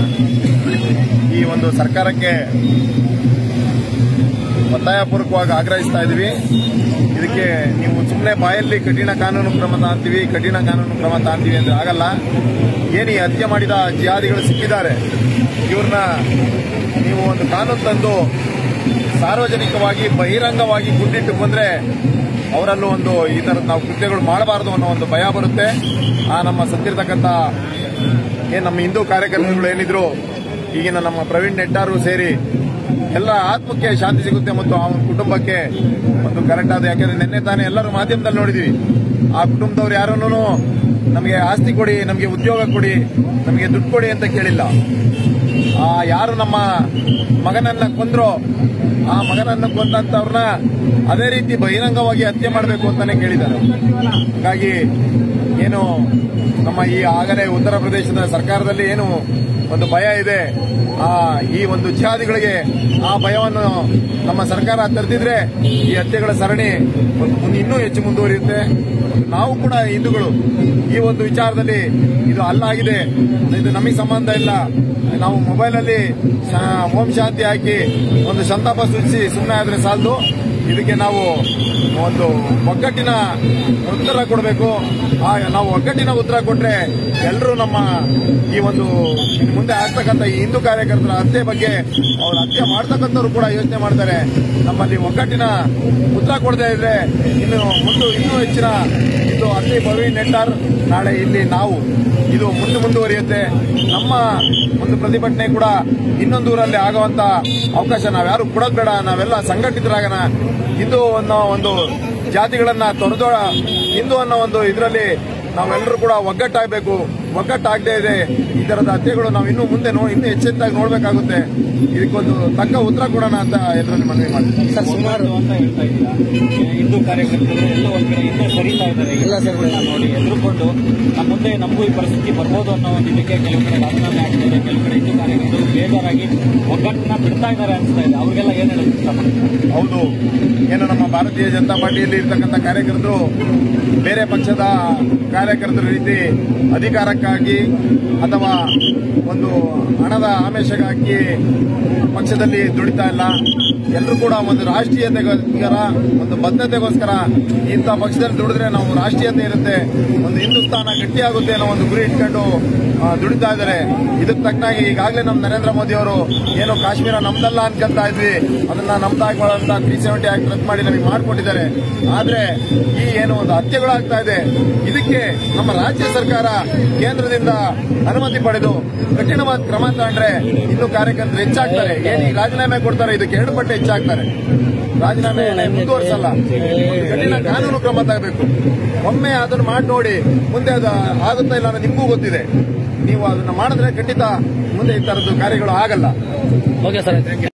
ಈ ಒಂದು ಸರ್ಕಾರಕ್ಕೆ ಒತ್ತಾಯಪೂರ್ವಕವಾಗಿ ಆಗ್ರಹಿಸ್ತಾ ಇದ್ದೀವಿ ಇದಕ್ಕೆ ನೀವು ಸುಮ್ಮನೆ ಬಾಯಲ್ಲಿ ಕಠಿಣ ಕಾನೂನು ಕ್ರಮ ತಾಂತೀವಿ ಕಠಿಣ ಕಾನೂನು ಕ್ರಮ ತಾಂತೀವಿ ಅಂದ್ರೆ ಆಗಲ್ಲ ಏನು ಈ ಹತ್ಯೆ ಮಾಡಿದ ಜಿಹಾದಿಗಳು ಸಿಕ್ಕಿದ್ದಾರೆ ಇವ್ರನ್ನ ನೀವು ಒಂದು ಕಾನೂನು ತಂದು ಸಾರ್ವಜನಿಕವಾಗಿ ಬಹಿರಂಗವಾಗಿ ಗುಂಡಿಟ್ಟು ಬಂದ್ರೆ ಅವರಲ್ಲೂ ಒಂದು ಈ ತರದ ನಾವು ಕೃತ್ಯಗಳು ಮಾಡಬಾರದು ಅನ್ನೋ ಒಂದು ಭಯ ಬರುತ್ತೆ ಆ ನಮ್ಮ ಸತ್ತಿರ್ತಕ್ಕಂಥ ಏನ್ ನಮ್ಮ ಹಿಂದೂ ಕಾರ್ಯಕರ್ತರುಗಳು ಏನಿದ್ರು ಈಗಿನ ನಮ್ಮ ಪ್ರವೀಣ್ ನೆಟ್ಟಾರು ಸೇರಿ ಎಲ್ಲ ಆತ್ಮಕ್ಕೆ ಶಾಂತಿ ಸಿಗುತ್ತೆ ಮತ್ತು ಅವನ ಕುಟುಂಬಕ್ಕೆ ಒಂದು ಕರೆಕ್ಟ್ ಆದ ಯಾಕಂದ್ರೆ ನಿನ್ನೆ ತಾನೇ ಎಲ್ಲರೂ ಮಾಧ್ಯಮದಲ್ಲಿ ನೋಡಿದ್ವಿ ಆ ಕುಟುಂಬದವ್ರು ಯಾರನ್ನೂ ನಮಗೆ ಆಸ್ತಿ ಕೊಡಿ ನಮಗೆ ಉದ್ಯೋಗ ಕೊಡಿ ನಮಗೆ ದುಡ್ಡು ಕೊಡಿ ಅಂತ ಕೇಳಿಲ್ಲ ಆ ಯಾರು ನಮ್ಮ ಮಗನನ್ನ ಕೊಂದ್ರೋ ಆ ಮಗನನ್ನ ಕೊಂದಂತವ್ರನ್ನ ಅದೇ ರೀತಿ ಬಹಿರಂಗವಾಗಿ ಹತ್ಯೆ ಮಾಡಬೇಕು ಅಂತಾನೆ ಕೇಳಿದ್ದಾರೆ ಹಾಗಾಗಿ ಏನು ನಮ್ಮ ಈ ಆಗಲೇ ಉತ್ತರ ಪ್ರದೇಶದ ಸರ್ಕಾರದಲ್ಲಿ ಏನು ಒಂದು ಭಯ ಇದೆ ಆ ಈ ಒಂದು ಜಿಹಾದಿಗಳಿಗೆ ಆ ಭಯವನ್ನು ನಮ್ಮ ಸರ್ಕಾರ ತರ್ತಿದ್ರೆ ಈ ಹತ್ಯೆಗಳ ಸರಣಿ ಒಂದು ಮುಂದೆ ಇನ್ನೂ ಹೆಚ್ಚು ಮುಂದುವರಿಯುತ್ತೆ ನಾವು ಕೂಡ ಹಿಂದೂಗಳು ಈ ಒಂದು ವಿಚಾರದಲ್ಲಿ ಇದು ಅಲ್ಲಾಗಿದೆ ಇದು ನಮಗೆ ಸಂಬಂಧ ಇಲ್ಲ ನಾವು ಮೊಬೈಲ್ ಅಲ್ಲಿ ಶಾ- ಓಂ ಶಾಂತಿ ಹಾಕಿ ಒಂದು ಸಂತಾಪ ಸೂಚಿಸಿ ಸುಮ್ಮನೆ ಆದ್ರೆ ಸಾಲದು ಇದಕ್ಕೆ ನಾವು ಒಂದು ಒಗ್ಗಟ್ಟಿನ ಉತ್ತರ ಕೊಡಬೇಕು ಆ ನಾವು ಒಗ್ಗಟ್ಟಿನ ಉತ್ತರ ಕೊಟ್ರೆ ಎಲ್ಲರೂ ನಮ್ಮ ಈ ಒಂದು ಇನ್ನು ಮುಂದೆ ಆಗ್ತಕ್ಕಂಥ ಈ ಹಿಂದೂ ಕಾರ್ಯಕರ್ತರ ಹತ್ಯೆ ಬಗ್ಗೆ ಅವ್ರ ಹತ್ಯೆ ಮಾಡ್ತಕ್ಕಂಥವ್ರು ಕೂಡ ಯೋಚನೆ ಮಾಡ್ತಾರೆ ನಮ್ಮಲ್ಲಿ ಒಗ್ಗಟ್ಟಿನ ಉತ್ತರ ಕೊಡದೇ ಇದ್ರೆ ಇನ್ನು ಮುಂದೆ ಇನ್ನೂ ಹೆಚ್ಚಿನ ಇದು ಅತಿ ಭವಿ ನೆಟ್ಟಾರ್ ನಾಳೆ ಇಲ್ಲಿ ನಾವು ಇದು ಮುಂದೆ ಮುಂದುವರಿಯುತ್ತೆ ನಮ್ಮ ಒಂದು ಪ್ರತಿಭಟನೆ ಕೂಡ ಇನ್ನೊಂದು ಊರಲ್ಲಿ ಆಗುವಂತ ಅವಕಾಶ ನಾವ್ಯಾರು ಕೊಡೋದ್ ಬೇಡ ನಾವೆಲ್ಲ ಸಂಘಟಿತರಾಗೋಣ ಹಿಂದೂ ಅನ್ನೋ ಒಂದು ಜಾತಿಗಳನ್ನ ತೊರೆದೋ ಹಿಂದೂ ಅನ್ನೋ ಒಂದು ಇದರಲ್ಲಿ ನಾವೆಲ್ಲರೂ ಕೂಡ ಒಗ್ಗಟ್ಟಾಗಬೇಕು ಒಗ್ಗಟ್ಟಾಗದೇ ಇದೆ ಈ ತರದ ಹತ್ಯೆಗಳು ನಾವು ಇನ್ನೂ ಮುಂದೆ ನೋ ಇನ್ನೂ ಹೆಚ್ಚೆಚ್ಚಾಗಿ ನೋಡಬೇಕಾಗುತ್ತೆ ಇದಕ್ಕೊಂದು ತಕ್ಕ ಉತ್ತರ ಕೊಡೋಣ ಅಂತ ಎಲ್ಲರಲ್ಲಿ ಮನವಿ ಮಾಡ್ತೀನಿ ಸರ್ ಸುಮಾರು ಅಂತ ಹೇಳ್ತಾ ಇದ್ದೀರಾ ಹಿಂದೂ ಕಾರ್ಯಕರ್ತರು ಎಲ್ಲ ಒಂದ್ ಕಡೆ ಹಿಂದೆ ಸರಿತಾ ಇದ್ದಾರೆ ಇಲ್ಲ ಸರ್. ಎಲ್ಲರನ್ನ ನೋಡಿ ಎದುರುಕೊಂಡು ನಮ್ಮ ಮುಂದೆ ನಮಗೂ ಈ ಪರಿಸ್ಥಿತಿ ಬರ್ಬೋದು ಅನ್ನೋ ಒಂದು ಇದಕ್ಕೆ ಕೆಲವು ಕಡೆ ರಾಜೀನಾಮೆ ಆಗ್ತಿದೆ ಕೆಲವು ಕಡೆ ಹಿಂದೂ ಕಾರ್ಯಕರ್ತರು ಬೇಜಾರಾಗಿ ಒಗ್ಗಟ್ಟನ್ನ ಬಿಡ್ತಾ ಇದ್ದಾರೆ ಅನಿಸ್ತಾ ಇದೆ ಅವ್ರಿಗೆಲ್ಲ ಏನ್ ಹೇಳೋದು ಇಷ್ಟಪಡ್ತೀನಿ ಹೌದು ಏನು ನಮ್ಮ ಭಾರತೀಯ ಜನತಾ ಪಾರ್ಟಿಯಲ್ಲಿ ಇರ್ತಕ್ಕಂಥ ಕಾರ್ಯಕರ್ತರು ಬೇರೆ ಪಕ್ಷದ ಕಾರ್ಯಕರ್ತರ ರೀತಿ ಅಧಿಕಾರಕ್ಕಾಗಿ ಅಥವಾ ಒಂದು ಹಣದ ಆಮಿಷಕ್ಕಾಗಿ ಪಕ್ಷದಲ್ಲಿ ದುಡಿತಾ ಇಲ್ಲ ಎಲ್ಲರೂ ಕೂಡ ಒಂದು ರಾಷ್ಟ್ರೀಯತೆಗೋಸ್ಕರ ಒಂದು ಬದ್ಧತೆಗೋಸ್ಕರ ಇಂಥ ಪಕ್ಷದಲ್ಲಿ ದುಡಿದ್ರೆ ನಾವು ರಾಷ್ಟ್ರೀಯತೆ ಇರುತ್ತೆ ಒಂದು ಹಿಂದೂಸ್ತಾನ ಗಟ್ಟಿಯಾಗುತ್ತೆ ಅನ್ನೋ ಒಂದು ಗುರಿ ಇಟ್ಕೊಂಡು ಆ, ದುಡಿತಾ ಇದ್ದಾರೆ ಇದಕ್ಕೆ ತಕ್ಕನಾಗಿ ಈಗಾಗಲೇ ನಮ್ಮ ನರೇಂದ್ರ ಮೋದಿ ಅವರು ಏನು ಕಾಶ್ಮೀರ ನಮ್ದಲ್ಲ ಅನ್ಕೊಂತ ಇದ್ವಿ ಅದನ್ನ ನಮ್ದಾಕೊಳ್ಳುವಂತ ತ್ರೀ ಸೆವೆಂಟಿ ಆಕ್ಟ್ ರದ್ದು ಮಾಡಿ ನಮಗೆ ಮಾಡಿಕೊಟ್ಟಿದ್ದಾರೆ ಆದ್ರೆ ಈ ಏನು ಒಂದು ಹತ್ಯೆಗಳಾಗ್ತಾ ಇದೆ ಇದಕ್ಕೆ ನಮ್ಮ ರಾಜ್ಯ ಸರ್ಕಾರ ಕೇಂದ್ರದಿಂದ ಅನುಮತಿ ಪಡೆದು ಕಠಿಣವಾದ ಕ್ರಮ ತಗೊಂಡ್ರೆ ಇನ್ನು ಕಾರ್ಯಕರ್ತರು ಹೆಚ್ಚಾಗ್ತಾರೆ ಏನು ಈ ರಾಜೀನಾಮೆ ಕೊಡ್ತಾರೆ ಇದಕ್ಕೆ ಎರಡು ಪಟ್ಟು ಹೆಚ್ಚಾಗ್ತಾರೆ ರಾಜೀನಾಮೆ ಮುಂದುವರಿಸಲ್ಲ ಒಂದು ಕಠಿಣ ಕಾನೂನು ಕ್ರಮ ತಗಬೇಕು ಒಮ್ಮೆ ಅದನ್ನು ಮಾಡಿ ನೋಡಿ ಮುಂದೆ ಅದು ಆಗುತ್ತಾ ಇಲ್ಲ ಅನ್ನೋದು ನಿಮಗೂ ಗೊತ್ತಿದೆ ನೀವು ಅದನ್ನ ಮಾಡಿದ್ರೆ ಖಂಡಿತ ಮುಂದೆ ಈ ತರದ್ದು ಕಾರ್ಯಗಳು ಆಗಲ್ಲ ಓಕೆ ಸರ್